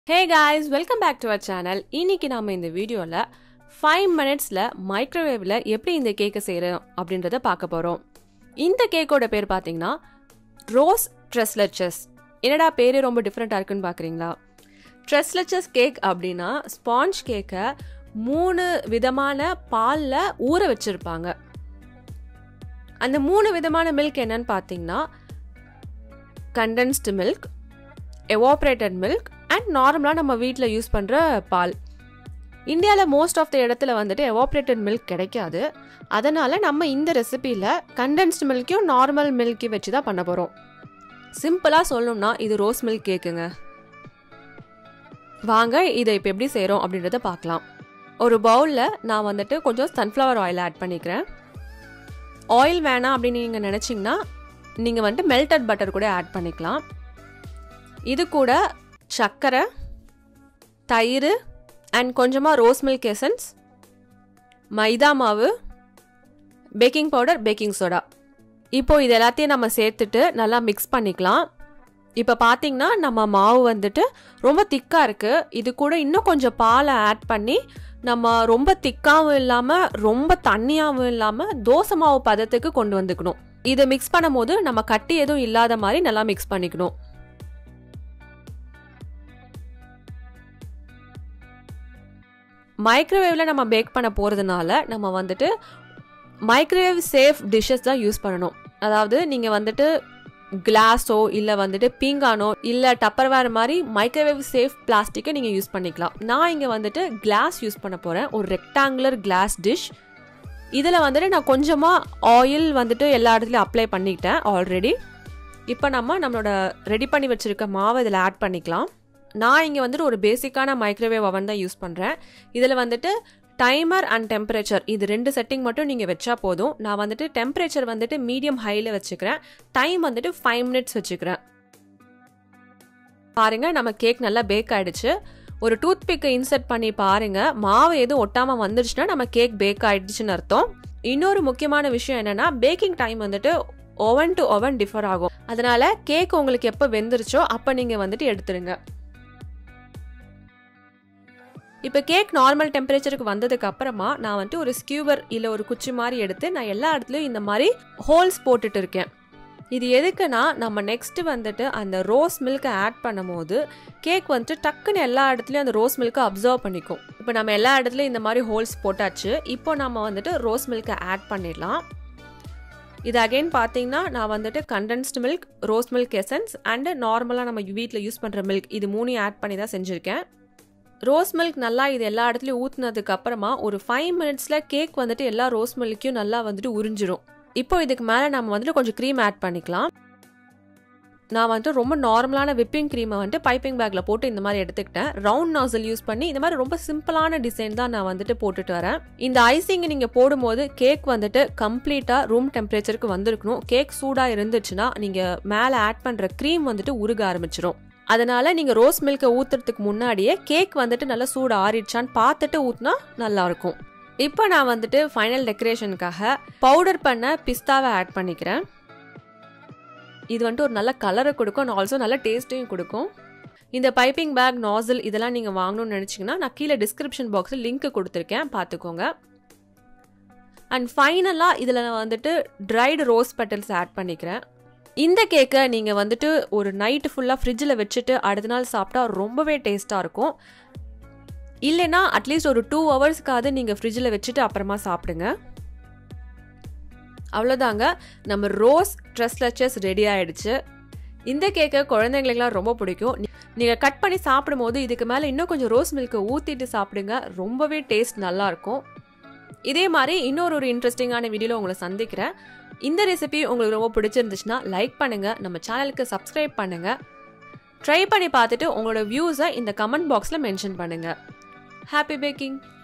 hey guys welcome back to our channel இன்னைக்கு நாம இந்த வீடியோவில் ஃபைவ் மினிட்ஸில் மைக்ரோவேவில் எப்படி இந்த கேக்கை செய்கிறோம் அப்படின்றத பார்க்க போகிறோம் இந்த கேக்கோட பேர் பார்த்தீங்கன்னா ரோஸ் ட்ரெஸ்லச்சஸ் என்னடா பேர் ரொம்ப டிஃப்ரெண்ட்டாக இருக்குன்னு பார்க்குறீங்களா ட்ரெஸ்லச்சஸ் கேக் அப்படின்னா ஸ்பாஞ்ச் கேக்கை மூணு விதமான பாலில் ஊற வச்சுருப்பாங்க அந்த மூணு விதமான மில்க் என்னன்னு பார்த்தீங்கன்னா condensed milk evaporated milk and நார்மலாக நம்ம வீட்டில் யூஸ் பண்ணுற பால் இந்தியாவில் மோஸ்ட் ஆஃப் த இடத்துல வந்துட்டு எவாப்ரேட்டட் மில்க் கிடைக்காது அதனால் நம்ம இந்த ரெசிபியில் கண்டென்ஸ்டு மில்க்கையும் நார்மல் மில்க்கையும் வச்சு தான் பண்ண போகிறோம் சிம்பிளாக சொல்லணும்னா இது ரோஸ் மில்க் கேக்குங்க வாங்க இதை இப்போ எப்படி செய்கிறோம் அப்படின்றத பார்க்கலாம் ஒரு பவுலில் நான் வந்துட்டு கொஞ்சம் சன்ஃப்ளவர் ஆயில் ஆட் பண்ணிக்கிறேன் ஆயில் வேணாம் அப்படின்னு நீங்கள் நினச்சிங்கன்னா நீங்கள் வந்துட்டு மெல்டட் பட்டர் கூட ஆட் பண்ணிக்கலாம் இது கூட சர்க்கரை தயிர் அண்ட் கொஞ்சமாக ரோஸ் மில்க் எசன்ஸ் மைதா மாவு பேக்கிங் பவுடர் பேக்கிங் சோடா இப்போ இது எல்லாத்தையும் நம்ம சேர்த்துட்டு நல்லா மிக்ஸ் பண்ணிக்கலாம் இப்போ பார்த்தீங்கன்னா நம்ம மாவு வந்துட்டு ரொம்ப திக்காக இருக்குது இது கூட இன்னும் கொஞ்சம் பாலை ஆட் பண்ணி நம்ம ரொம்ப திக்காகவும் இல்லாமல் ரொம்ப தண்ணியாகவும் இல்லாமல் தோசை மாவு பதத்துக்கு கொண்டு வந்துக்கணும் இதை மிக்ஸ் பண்ணும்போது நம்ம கட்டி எதுவும் இல்லாத மாதிரி நல்லா மிக்ஸ் பண்ணிக்கணும் மைக்ரோவேவில் நம்ம பேக் பண்ண போகிறதுனால நம்ம வந்துட்டு மைக்ரோவேவ் சேஃப் டிஷ்ஷஸ் தான் யூஸ் பண்ணணும் அதாவது நீங்கள் வந்துட்டு கிளாஸோ இல்லை வந்துட்டு பீங்கானோ இல்லை டப்பர்வேர் மாதிரி மைக்ரோவேவ் சேஃப் பிளாஸ்டிக்கை நீங்கள் யூஸ் பண்ணிக்கலாம் நான் இங்கே வந்துட்டு கிளாஸ் யூஸ் பண்ண போகிறேன் ஒரு ரெக்டாங்குலர் கிளாஸ் டிஷ் இதில் வந்துட்டு நான் கொஞ்சமாக ஆயில் வந்துட்டு எல்லா இடத்துலையும் அப்ளை பண்ணிக்கிட்டேன் ஆல்ரெடி இப்போ நம்ம நம்மளோட ரெடி பண்ணி வச்சுருக்க மாவை இதில் ஆட் பண்ணிக்கலாம் நான் இங்கே வந்துட்டு ஒரு பேசிக்கான மைக்ரோவேவ் அவன் தான் யூஸ் பண்ணுறேன் இதில் வந்துட்டு டைமர் அண்ட் டெம்பரேச்சர் இது ரெண்டு செட்டிங் மட்டும் நீங்கள் வச்சா போதும் நான் வந்துட்டு டெம்பரேச்சர் வந்துட்டு மீடியம் ஹையில் வச்சுக்கிறேன் டைம் வந்துட்டு ஃபைவ் மினிட்ஸ் வச்சுக்கிறேன் பாருங்க நம்ம கேக் நல்லா பேக் ஆயிடுச்சு ஒரு டூத் பிக்கை இன்சர்ட் பண்ணி பாருங்க மாவு எதுவும் ஒட்டாம வந்துருச்சுன்னா நம்ம கேக் பேக் ஆயிடுச்சுன்னு அர்த்தம் இன்னொரு முக்கியமான விஷயம் என்னன்னா பேக்கிங் டைம் வந்துட்டு ஓவன் டு ஓவன் டிஃபர் ஆகும் அதனால கேக் உங்களுக்கு எப்போ வெந்துருச்சோ அப்போ நீங்கள் வந்துட்டு எடுத்துருங்க இப்போ கேக் நார்மல் டெம்பரேச்சருக்கு வந்ததுக்கு அப்புறமா நான் வந்துட்டு ஒரு ஸ்கியூவர் இல்லை ஒரு குச்சி மாதிரி எடுத்து நான் எல்லா இடத்துலையும் இந்த மாதிரி ஹோல்ஸ் போட்டுட்டு இருக்கேன் இது எதுக்குன்னா நம்ம நெக்ஸ்ட் வந்துட்டு அந்த ரோஸ் மில்கை ஆட் பண்ணும்போது கேக் வந்துட்டு டக்குன்னு எல்லா இடத்துலையும் அந்த ரோஸ் மில்கை அப்சர்வ் பண்ணிக்கும் இப்போ நம்ம எல்லா இடத்துலையும் இந்த மாதிரி ஹோல்ஸ் போட்டாச்சு இப்போ நம்ம வந்துட்டு ரோஸ் மில்கை ஆட் பண்ணிடலாம் இது அகைன் பார்த்தீங்கன்னா நான் வந்துட்டு condensed milk rose milk essence and நார்மலாக நம்ம வீட்டில் யூஸ் பண்ணுற மில்க் இது மூணையும் ஆட் பண்ணி தான் செஞ்சுருக்கேன் ரோஸ் மில்க் நல்லா இது எல்லா இடத்துலையும் ஊற்றுனதுக்கு அப்புறமா ஒரு ஃபைவ் மினிட்ஸில் கேக் வந்துட்டு எல்லா ரோஸ் மில்க்கையும் நல்லா வந்துட்டு உறிஞ்சிரும் இப்போ இதுக்கு மேலே நம்ம வந்துட்டு கொஞ்சம் க்ரீம் ஆட் பண்ணிக்கலாம் நான் வந்துட்டு ரொம்ப நார்மலான விப்பிங் க்ரீமை வந்துட்டு பைப்பிங் பேக்கில் போட்டு இந்த மாதிரி எடுத்துக்கிட்டேன் ரவுண்ட் நாசல் யூஸ் பண்ணி இந்த மாதிரி ரொம்ப சிம்பிளான டிசைன் தான் நான் வந்துட்டு போட்டுட்டு வரேன் இந்த ஐசிங்கை நீங்கள் போடும்போது கேக் வந்துட்டு கம்ப்ளீட்டாக ரூம் டெம்பரேச்சருக்கு வந்திருக்கணும் கேக் சூடாக இருந்துச்சுன்னா நீங்கள் மேலே ஆட் பண்ணுற க்ரீம் வந்துட்டு உருக ஆரம்பிச்சிடும் அதனால நீங்கள் ரோஸ் மில்கை ஊற்றுறதுக்கு முன்னாடியே கேக் வந்துட்டு நல்லா சூடு ஆறிடுச்சான்னு பார்த்துட்டு ஊற்றினா நல்லாயிருக்கும் இப்போ நான் வந்துட்டு ஃபைனல் டெக்கரேஷனுக்காக பவுடர் பண்ண பிஸ்தாவை ஆட் பண்ணிக்கிறேன் இது வந்துட்டு ஒரு நல்ல கலரை கொடுக்கும் அண்ட் ஆல்சோ நல்ல டேஸ்ட்டையும் கொடுக்கும் இந்த பைப்பிங் பேக் நாசில் இதெல்லாம் நீங்கள் வாங்கணும்னு நினச்சிங்கன்னா நான் கீழே டிஸ்கிரிப்ஷன் பாக்ஸில் லிங்க் கொடுத்துருக்கேன் பார்த்துக்கோங்க அண்ட் ஃபைனலாக இதில் நான் வந்துட்டு ட்ரைடு ரோஸ் பெட்டல்ஸ் ஆட் பண்ணிக்கிறேன் இந்த கேக்கை நீங்கள் வந்துட்டு ஒரு நைட்டு ஃபுல்லாக ஃப்ரிட்ஜில் வச்சுட்டு அடுத்த நாள் சாப்பிட்டா ரொம்பவே டேஸ்ட்டாக இருக்கும் இல்லைன்னா அட்லீஸ்ட் ஒரு டூ ஹவர்ஸ்க்காவது நீங்கள் ஃப்ரிட்ஜில் வச்சுட்டு அப்புறமா சாப்பிடுங்க அவ்வளோதாங்க நம்ம ரோஸ் ட்ரெஸ்லச்சஸ் ரெடி ஆயிடுச்சு இந்த கேக்கை குழந்தைங்களுக்குலாம் ரொம்ப பிடிக்கும் நீங்கள் கட் பண்ணி சாப்பிடும்போது இதுக்கு மேலே இன்னும் கொஞ்சம் ரோஸ் மில்கை ஊற்றிட்டு சாப்பிடுங்க ரொம்பவே டேஸ்ட் நல்லாயிருக்கும் இதே மாதிரி இன்னொரு ஒரு இன்ட்ரெஸ்டிங்கான வீடியோவில் உங்களை சந்திக்கிறேன் இந்த ரெசிபி உங்களுக்கு ரொம்ப பிடிச்சிருந்துச்சுன்னா லைக் பண்ணுங்கள் நம்ம சேனலுக்கு சப்ஸ்கிரைப் பண்ணுங்கள் ட்ரை பண்ணி பார்த்துட்டு உங்களோட வியூஸை இந்த கமெண்ட் பாக்ஸில் மென்ஷன் பண்ணுங்கள் ஹாப்பி பேக்கிங்